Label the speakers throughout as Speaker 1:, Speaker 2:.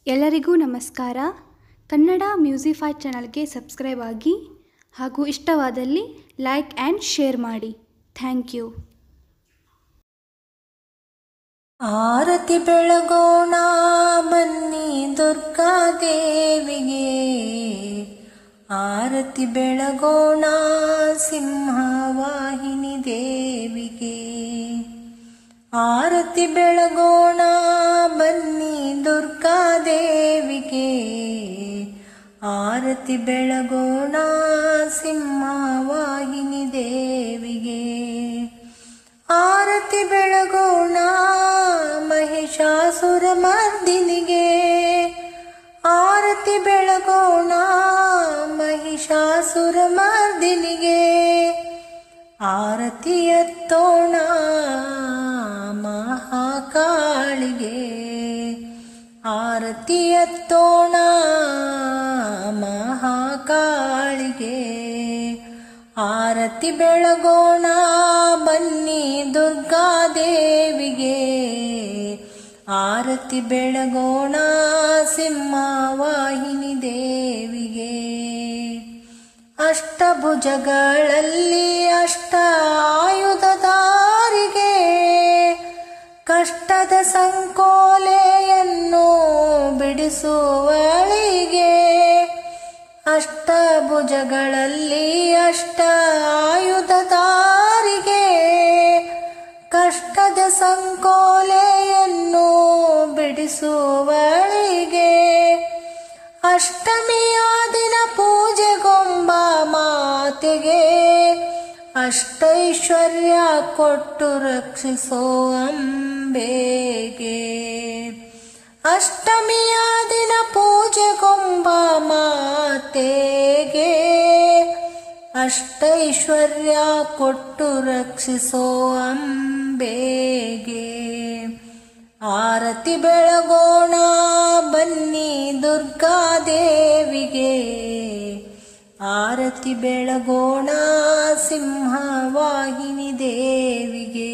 Speaker 1: ಎಲ್ಲರಿಗೂ ನಮಸ್ಕಾರ ಕನ್ನಡ ಮ್ಯೂಸಿಫೈ ಚಾನಲ್ಗೆ ಸಬ್ಸ್ಕ್ರೈಬ್ ಆಗಿ ಹಾಗೂ ಇಷ್ಟವಾದಲ್ಲಿ ಲೈಕ್ ಆ್ಯಂಡ್ ಶೇರ್ ಮಾಡಿ ಥ್ಯಾಂಕ್ ಯು
Speaker 2: ಆರತಿ ಬೆಳಗೋಣ ಬನ್ನಿ ದುರ್ಗಾದೇವಿಗೆ ಆರತಿ ಬೆಳಗೋಣ ಸಿಂಹವಾಹಿನಿ ದೇವಿಗೆ ಆರತಿ ಬೆಳಗೋಣ ಬನ್ನಿ ದುರ್ಗಾದೇವಿಗೆ ಆರತಿ ಬೆಳಗೋಣ ಸಿಂಹವಾಹಿನಿ ದೇವಿಗೆ ಆರತಿ ಬೆಳಗೋಣ ಮಹಿಷಾಸುರ ಮರ್ದಿನಿಗೆ ಆರತಿ ಬೆಳಗೋಣ ಮಹಿಷಾಸುರ ಮರ್ದಿನಿಗೆ ಆರತಿ ಎತ್ತೋಣ ಮಹಾಕಾಳಿಗೆ ಆರತಿ ಎತ್ತೋಣ ಮಹಾಕಾಳಿಗೆ ಆರತಿ ಬೆಳಗೋಣ ಬನ್ನಿ ದುರ್ಗಾದೇವಿಗೆ ಆರತಿ ಬೆಳಗೋಣ ಸಿಂಹವಾಹಿನಿ ದೇವಿಗೆ ಅಷ್ಟಭುಜಗಳಲ್ಲಿ ಅಷ್ಟ ಆಯುಧದಾರಿಗೆ ಕಷ್ಟದ ಸಂಕೋಲೆಯನ್ನು ಬಿಡಿಸುವಳಿಗೆ ಅಷ್ಟಭುಜಗಳಲ್ಲಿ ಅಷ್ಟ ಆಯುಧದಾರಿಗೆ ಕಷ್ಟದ ಸಂಕೋಲೆಯನ್ನು ಬಿಡಿಸುವಳಿಗೆ ಅಷ್ಟಮಿಯ ದಿನ ಪೂಜೆಗೊಂಬ ಮಾತೆಗೆ ಅಷ್ಟೈಶ್ವರ್ಯ ಕೊಟ್ಟು ರಕ್ಷಿಸೋ ಅಂಬೆಗೆ ಅಷ್ಟಮಿಯ ದಿನ ಪೂಜೆಗೊಂಬ ಮಾತೆಗೆ ಅಷ್ಟೈಶ್ವರ್ಯ ಕೊಟ್ಟು ರಕ್ಷಿಸೋ ಅಂಬೆಗೆ ಆರತಿ ಬೆಳಗೋಣ ಬನ್ನಿ ದುರ್ಗಾದೇವಿಗೆ ಆರತಿ ಬೆಳಗೋಣ ಸಿಂಹವಾಹಿನಿ ದೇವಿಗೆ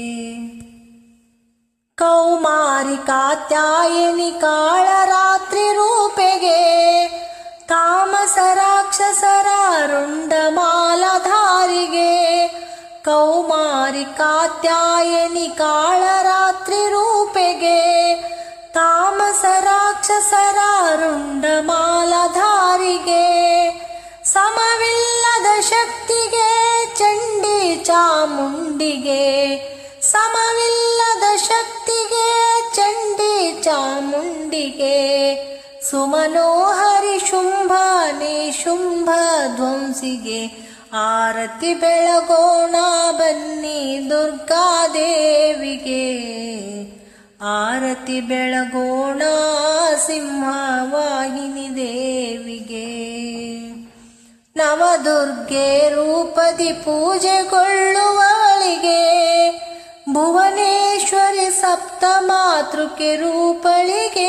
Speaker 2: ಕೌಮಾರಿ ಕಾತ್ಯಾಯನಿ ಕಾಳರಾತ್ರಿ ರೂಪೆಗೆ ತಾಮಸ ರಾಕ್ಷಸರ ರುಂಡಮಾಲಧಾರಿಗೆ ಕೌಮಾರಿ ಕಾತ್ಯಾಯನಿ ಕಾಳರಾತ್ರಿ ರೂಪೆಗೆ ತಾಮಸ ರಾಕ್ಷಸರ ರುಂಡಮಾಲಧಾರಿಗೆ ಸಮವಿಲ್ಲದ ಶಕ್ತಿಗೆ ಚಂಡಿ ಚಾಮುಂಡಿಗೆ ಸಮವಿಲ್ಲದ ಶಕ್ತಿಗೆ ಚಂಡಿ ಚಾಮುಂಡಿಗೆ ಸುಮನೋಹರಿ ಶುಂಭ ನಿಶುಂಭ ಧ್ವಂಸಿಗೆ ಆರತಿ ಬೆಳಗೋಣ ಬನ್ನಿ ದುರ್ಗಾದೇವಿಗೆ ಆರತಿ ಬೆಳಗೋಣ ಸಿಂಹವಾಹಿನಿ ದೇವಿಗೆ ನವದುರ್ಗೆ ರೂಪದಿ ಪೂಜೆಗೊಳ್ಳುವವಳಿಗೆ ಭುವನೇಶ್ವರಿ ಸಪ್ತ ಮಾತೃಕೆ ರೂಪಳಿಗೆ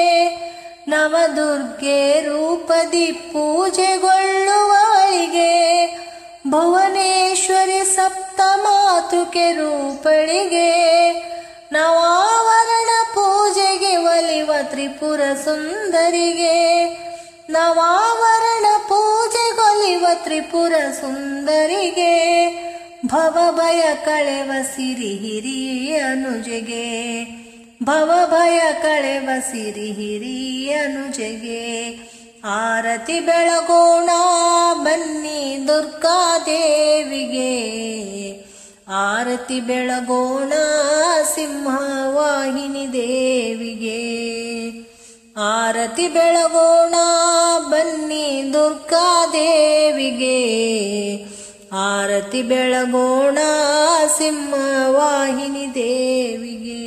Speaker 2: ನವದುರ್ಗೆ ರೂಪದಿ ಪೂಜೆಗೊಳ್ಳುವವಳಿಗೆ ಭುವನೇಶ್ವರಿ ಸಪ್ತ ಮಾತೃಕೆ ರೂಪಳಿಗೆ ನವಾವರಣ ಪೂಜೆಗೆ ಒಲಿವ ತ್ರಿಪುರ ಸುಂದರಿಗೆ ನವಾವರಣ ಪೂಜೆಗೊಲಿವ ತ್ರಿಪುರ ಸುಂದರಿಗೆ ಭವಭಯ ಕಳೆವ ಸಿರಿ ಹಿರಿಯ ಅನುಜಗೆ ಭವಭಯ ಕಳೆವ ಸಿರಿ ಹಿರಿಯ ಅನುಜಗೆ ಆರತಿ ಬೆಳಗೋಣ ಬನ್ನಿ ದುರ್ಗಾದೇವಿಗೆ ಆರತಿ ಬೆಳಗೋಣ ಸಿಂಹವಾಹಿನಿ ದೇವಿಗೆ ಆರತಿ ಬೆಳಗೋಣ ಬನ್ನಿ ದುರ್ಗಾದೇವಿಗೆ ಆರತಿ ಬೆಳಗೋಣ ಸಿಂಹವಾಹಿನಿ ದೇವಿಗೆ